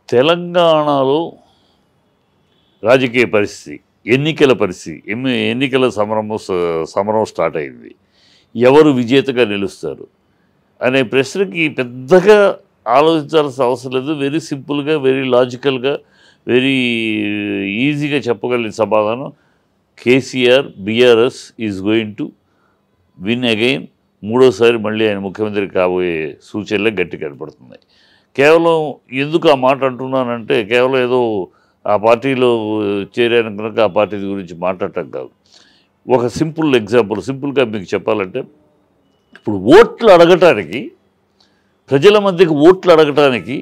తెలంగాణలో రాజకీయ పరిస్థితి ఎన్నికల పరిస్థితి ఎన్ని ఎన్నికల సమరం సమరం స్టార్ట్ అయింది ఎవరు విజేతగా నిలుస్తారు అనే ప్రశ్నకి పెద్దగా ఆలోచించాల్సిన అవసరం లేదు వెరీ సింపుల్గా వెరీ లాజికల్గా వెరీ ఈజీగా చెప్పగలిగిన సమాధానం KCR BRS is going to win again మూడోసారి మళ్ళీ ఆయన ముఖ్యమంత్రి కాబోయే సూచనలే గట్టి కనపడుతున్నాయి కేవలం ఎందుకు ఆ మాట అంటున్నానంటే కేవలం ఏదో ఆ పార్టీలో చేరాను కనుక ఆ పార్టీ గురించి మాట్లాడటం కాదు ఒక సింపుల్ ఎగ్జాంపుల్ సింపుల్గా మీకు చెప్పాలంటే ఇప్పుడు ఓట్లు అడగటానికి ప్రజల మధ్యకి ఓట్లు అడగటానికి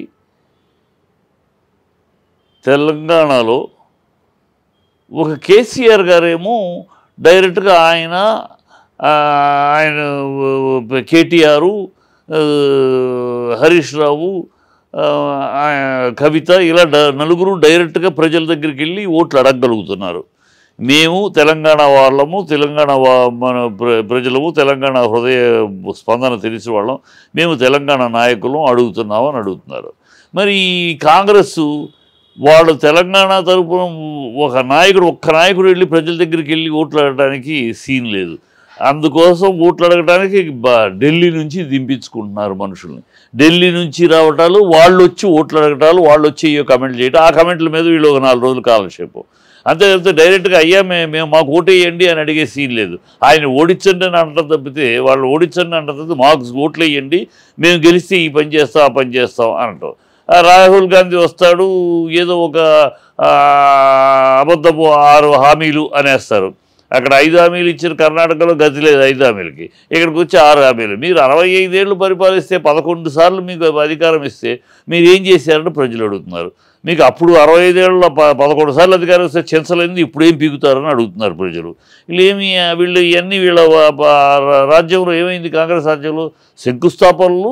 తెలంగాణలో ఒక కేసీఆర్ గారేమో డైరెక్ట్గా ఆయన ఆ, ఆయన కేటీఆర్ హరీష్ రావు ఆ, ఆ- కవిత ఇలా డ- నలుగురు డైరెక్ట్గా ప్రజల దగ్గరికి వెళ్ళి ఓట్లు అడగగలుగుతున్నారు మేము తెలంగాణ వాళ్ళము తెలంగాణ వా- మన ప్ర- ప్రజలము తెలంగాణ హృదయ స్పందన తెలిసిన వాళ్ళం మేము తెలంగాణ నాయకులం అడుగుతున్నాము అని అడుగుతున్నారు మరి ఈ కాంగ్రెస్ వాళ్ళు తెలంగాణ తరపున ఒక నాయకుడు ఒక్క నాయకుడు వెళ్ళి ప్రజల దగ్గరికి వెళ్ళి ఓట్లు అడగడానికి సీన్ లేదు అందుకోసం ఓట్లు అడగడానికి బ- ఢిల్లీ నుంచి దింపించుకుంటున్నారు మనుషుల్ని ఢిల్లీ నుంచి రావటాలు వాళ్ళు వచ్చి ఓట్లు అడగటాలు వాళ్ళు వచ్చి ఏ కమెంట్లు చేయటం ఆ కమెంట్ల మీద వీళ్ళు ఒక నాలుగు రోజులు కాలక్షేపం అంతే తప్పితే డైరెక్ట్గా అయ్యా మేము మేము మాకు ఓటేయండి అని అడిగే సీన్ లేదు ఆయన ఓడించండి అని అంటాం తప్పితే వాళ్ళు ఓడించండి అంటాం తప్పితే మాకు ఓట్లు వేయండి మేము గెలిస్తే ఈ పని చేస్తాం ఆ పని చేస్తాం అని అంటాం ఆ రాహుల్ గాంధీ వస్తాడు ఏదో ఒక ఆ, అబద్ధపు ఆరు హామీలు అనేస్తారు అక్కడ ఐదు హామీలు ఇచ్చిన కర్ణాటకలో గతి లేదు ఐదు హామీలకి ఇక్కడికి వచ్చి ఆరు హామీలు మీరు అరవై ఐదేళ్ళు పరిపాలిస్తే పదకొండు సార్లు మీకు అధికారం ఇస్తే మీరు ఏం చేశారని ప్రజలు అడుగుతున్నారు మీకు అప్పుడు అరవై ఐదేళ్ళలో ప పదకొండు సార్లు అధికారం ఇస్తే చెంచలేదు ఇప్పుడు ఏం పీకుతారని అడుగుతున్నారు ప్రజలు వీళ్ళు ఏమి వీళ్ళు ఇవన్నీ వీళ్ళ వా- ప- రాజ్యంలో ఏమైంది కాంగ్రెస్ రాజ్యంలో శంకుస్థాపనలు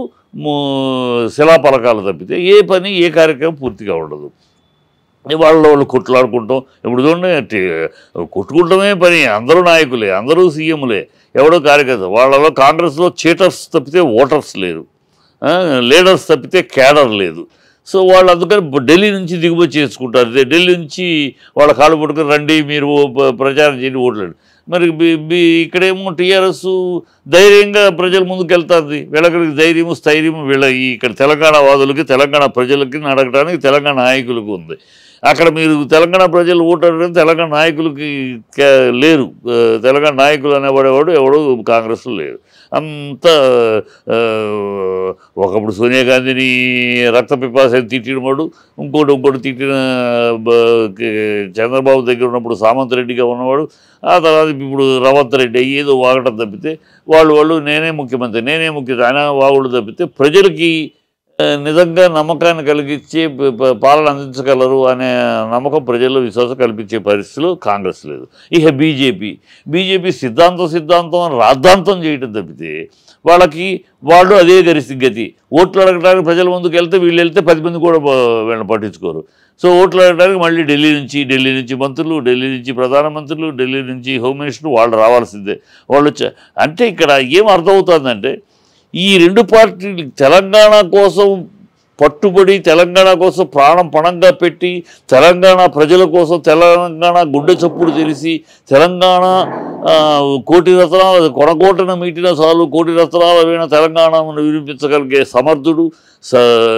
ము- శిలాపలకాలు తప్పితే ఏ పని ఏ కార్యక్రమం పూర్తిగా ఉండదు వాళ్ళ వాళ్ళు కొట్లాడుకుంటాం ఇప్పుడు చూడండి టి- కొట్టుకుంటమే పని అందరూ నాయకులే అందరూ సీఎంలే ఎవడో కార్యకర్త వాళ్ళలో కాంగ్రెస్లో చీటర్స్ తప్పితే ఓటర్స్ లేరు ఆ, లీడర్స్ తప్పితే క్యాడర్ లేదు సో వాళ్ళు అందుకని బ- ఢిల్లీ నుంచి దిగుమతి చేసుకుంటారు ఇదే ఢిల్లీ నుంచి వాళ్ళ కాళ్ళు పట్టుకుని రండి మీరు ప- ప్రచారం చేయండి ఓట్లేడు మరి బి- బి- ఇక్కడేమో టీఆర్ఎస్ ధైర్యంగా ప్రజల ముందుకు వెళ్తుంది వీళ్ళకి ధైర్యము స్థైర్యము వీళ్ళ ఈ ఇక్కడ తెలంగాణ వాదులకి తెలంగాణ ప్రజలకి అడగడానికి తెలంగాణ నాయకులకు ఉంది అక్కడ మీరు తెలంగాణ ప్రజలు ఓటు అడగడం తెలంగాణ నాయకులకి కే- లేరు ఆ, తెలంగాణ నాయకులు అనేవాడేవాడు ఎవడు కాంగ్రెస్లో లేరు అంత ఆ, ఒకప్పుడు సోనియా గాంధీని రక్త పిపాసని తిట్టినవాడు ఇంకోటి ఇంకోటి తిట్టిన బ- కే- చంద్రబాబు దగ్గర ఉన్నప్పుడు సామంత్ రెడ్డిగా ఉన్నవాడు ఆ తర్వాత ఇప్పుడు రవంత్ రెడ్డి ఏదో వాగటం తప్పితే వాళ్ళు వాళ్ళు నేనే ముఖ్యమంత్రి నేనే ముఖ్యమంత్రి ఆయన వాగుడు తప్పితే ప్రజలకి ఆ, నిజంగా నమ్మకాన్ని కలిగించే ప- ప- పాలన అందించగలరు అనే నమ్మకం ప్రజల్లో విశ్వాసం కల్పించే పరిస్థితిలో కాంగ్రెస్ లేదు ఇక బీజేపీ బీజేపీ సిద్ధాంతం సిద్ధాంతం అని రాద్ధాంతం చేయటం తప్పితే వాళ్ళకి వాళ్ళు అదే గరిస్థితి గతి ఓట్లు అడగడానికి ప్రజల ముందుకు వెళ్తే వీళ్ళు వెళ్తే పది మంది కూడా బ- వీళ్ళని పట్టించుకోరు సో ఓట్లు అడగడానికి మళ్ళీ ఢిల్లీ నుంచి ఢిల్లీ నుంచి మంత్రులు ఢిల్లీ నుంచి ప్రధానమంత్రులు ఢిల్లీ నుంచి హోమ్ మినిస్టర్ వాళ్ళు రావాల్సిందే వాళ్ళు వచ్చా అంటే ఇక్కడ ఏం అర్థమవుతుందంటే ఈ రెండు పార్టీలు తెలంగాణ కోసం పట్టుబడి తెలంగాణ కోసం ప్రాణం పణంగా పెట్టి తెలంగాణ ప్రజల కోసం తెలంగాణ గుండె చప్పుడు తెలిసి తెలంగాణ ఆ, కోటి రత్నాలు కొనకోటన మీటిన చాలు కోటి రత్నాల వీణ తెలంగాణను వినిపించగలిగే సమర్థుడు స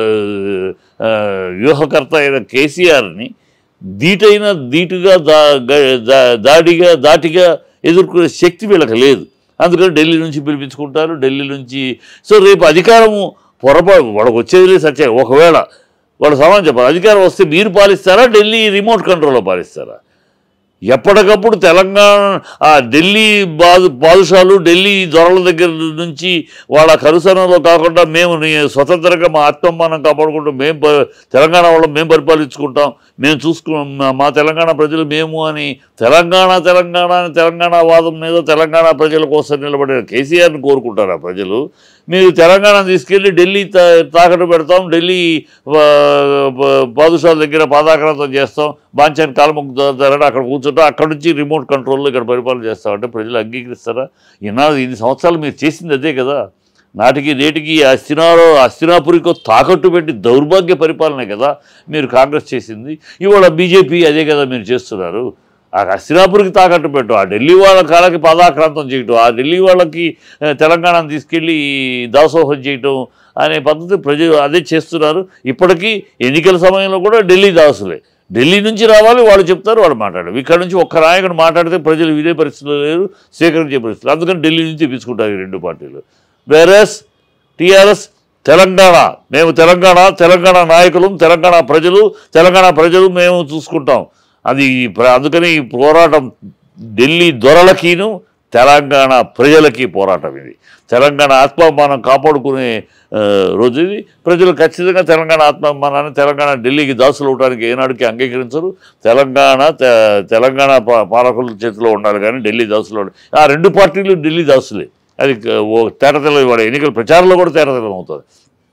ఆ, వ్యూహకర్త అయిన కేసీఆర్ని ధీటైన ధీటుగా దా గ- దా- దాడిగా దాటిగా ఎదుర్కొనే శక్తి వీళ్ళకి లేదు అందుకని ఢిల్లీ నుంచి పిలిపించుకుంటారు ఢిల్లీ నుంచి సో రేపు అధికారము పొరపాటు వాళ్ళకి వచ్చేది లేదు సత్య ఒకవేళ వాళ్ళు సమాధానం చెప్పాలి అధికారం వస్తే మీరు పాలిస్తారా ఢిల్లీ రిమోట్ కంట్రోల్లో పాలిస్తారా ఎప్పటికప్పుడు తెలంగాణ ఆ ఢిల్లీ బాదు బాదుషాలు ఢిల్లీ దొరల దగ్గర నుంచి వాళ్ళ కరుసనంలో కాకుండా మేము నీ- స్వతంత్రంగా మా ఆత్మమానం కాపాడుకుంటూ మేము ప- తెలంగాణ వాళ్ళం మేము పరిపాలించుకుంటాం మేము చూసుకున్నాం మా- మా తెలంగాణ ప్రజలు మేము అని తెలంగాణ తెలంగాణ అని తెలంగాణ వాదం మీద తెలంగాణ ప్రజల కోసం నిలబడిన కేసీఆర్ని కోరుకుంటారా ప్రజలు మీరు తెలంగాణ తీసుకెళ్ళి ఢిల్లీ తా- తాకట్టు పెడతాం ఢిల్లీ పాదుషాల దగ్గర పాదాక్రాంతం చేస్తాం బాంచాన్ని కాలముగ్గుతారని అక్కడ కూర్చుంటాం అక్కడ నుంచి రిమోట్ కంట్రోల్లో ఇక్కడ పరిపాలన చేస్తామంటే ప్రజలు అంగీకరిస్తారా ఈనాడు ఇన్ని సంవత్సరాలు మీరు చేసింది అదే కదా నాటికి నేటికి అస్థినారో అస్థినాపురికో తాకట్టు పెట్టి దౌర్భాగ్య పరిపాలనే కదా మీరు కాంగ్రెస్ చేసింది ఇవాళ బీజేపీ అదే కదా మీరు చేస్తున్నారు ఆ హస్తినాపురికి తాకట్టు పెట్టు ఆ ఢిల్లీ వాళ్ళ కాళ్ళకి పాదాక్రాంతం చేయటం ఆ ఢిల్లీ వాళ్ళకి ఆ, తెలంగాణను తీసుకెళ్ళి దాసోహం చేయటం అనే పద్ధతి ప్రజలు అదే చేస్తున్నారు ఇప్పటికీ ఎన్నికల సమయంలో కూడా ఢిల్లీ దాసులే ఢిల్లీ నుంచి రావాలి వాళ్ళు చెప్తారు వాళ్ళు మాట్లాడారు ఇక్కడ నుంచి ఒక్క నాయకుడు మాట్లాడితే ప్రజలు వినే పరిస్థితులు లేరు స్వీకరించే పరిస్థితులు అందుకని ఢిల్లీ నుంచి తీసుకుంటారు ఈ రెండు పార్టీలు వేరస్ టీఆర్ఎస్ తెలంగాణ మేము తెలంగాణ తెలంగాణ నాయకులు తెలంగాణ ప్రజలు తెలంగాణ ప్రజలు మేము చూసుకుంటాం అది ప్ర- అందుకని ఈ పోరాటం ఢిల్లీ దొరలకిను తెలంగాణ ప్రజలకి పోరాటం ఇది తెలంగాణ ఆత్మాభిమానం కాపాడుకునే ఆ, రోజు ఇది ప్రజలు ఖచ్చితంగా తెలంగాణ ఆత్మాభిమానాన్ని తెలంగాణ ఢిల్లీకి దాసులు అవడానికి ఏనాడికి అంగీకరించరు తెలంగాణ తె- తెలంగాణ పా- పాలకుల చేతిలో ఉండాలి కానీ ఢిల్లీ దాసులు ఉండాలి. ఆ రెండు పార్టీలు ఢిల్లీ దాసులే అది క- ఓ తేటతెల్లం ఇవాళ ఎన్నికల ప్రచారంలో కూడా తేటతెల్లం అవుతుంది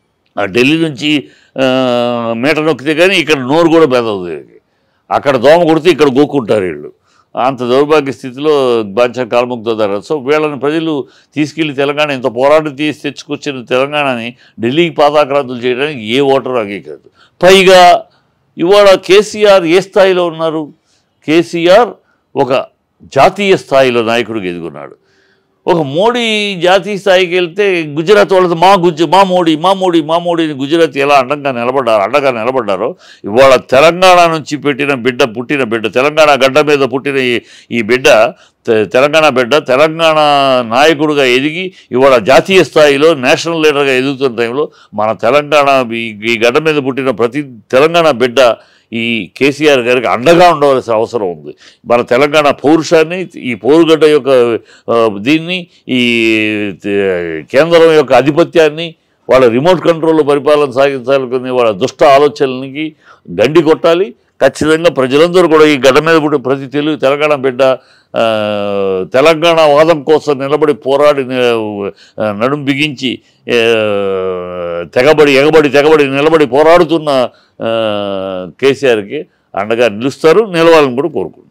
ఆ ఢిల్లీ నుంచి ఆ, మీట నొక్కితే కానీ ఇక్కడ నోరు కూడా బెదవదు వీళ్ళకి. అక్కడ దోమ కొడితే ఇక్కడ గోక్కుంటారు వీళ్ళు అంత దౌర్భాగ్య స్థితిలో బాంచా కాల్ముక్తారు సో వీళ్ళని ప్రజలు తీసుకెళ్లి తెలంగాణ ఇంత పోరాటం తీసి తెచ్చుకొచ్చిన తెలంగాణని ఢిల్లీకి పాదాక్రాంతులు చేయడానికి ఏ ఓటరు అంగీకరించదు పైగా ఇవాళ కేసీఆర్ ఏ స్థాయిలో ఉన్నారు కేసీఆర్ ఒక జాతీయ స్థాయిలో నాయకుడికి ఎదుగున్నాడు ఒక మోడీ జాతీయ స్థాయికి వెళ్తే గుజరాత్ వాళ్ళతో మా గుజ మా మోడీ మా మోడీ మా మోడీని గుజరాత్ ఎలా అండంగా నిలబడ్డారు అండగా నిలబడ్డారో ఇవాళ తెలంగాణ నుంచి పెట్టిన బిడ్డ పుట్టిన బిడ్డ తెలంగాణ గడ్డ మీద పుట్టిన ఈ ఈ బిడ్డ తె- తెలంగాణ బిడ్డ తెలంగాణ నాయకుడిగా ఎదిగి ఇవాళ జాతీయ స్థాయిలో నేషనల్ లీడర్గా ఎదుగుతున్న టైంలో మన తెలంగాణ ఈ ఈ గడ్డ మీద పుట్టిన ప్రతి తెలంగాణ బిడ్డ ఈ కేసీఆర్ గారికి అండగా ఉండవలసిన అవసరం ఉంది మన తెలంగాణ పౌరుషాన్ని ఈ పౌరుగడ్డ యొక్క ఆ, దీన్ని ఈ తే- కేంద్రం యొక్క ఆధిపత్యాన్ని వాళ్ళ రిమోట్ కంట్రోల్లో పరిపాలన సాగించాలనుకునే వాళ్ళ దుష్ట ఆలోచనలకి గండి కొట్టాలి ఖచ్చితంగా ప్రజలందరూ కూడా ఈ గడ్డ మీద పుట్టిన ప్రతి తెలుగు తెలంగాణ బిడ్డ ఆ, తెలంగాణ వాదం కోసం నిలబడి పోరాడి ని- ఆ, నడుం బిగించి ఆ, తెగబడి ఎగబడి తెగబడి నిలబడి పోరాడుతున్న ఆ, కేసీఆర్కి అండగా నిలుస్తారు నిలవాలని కూడా కోరుకుంటున్నాను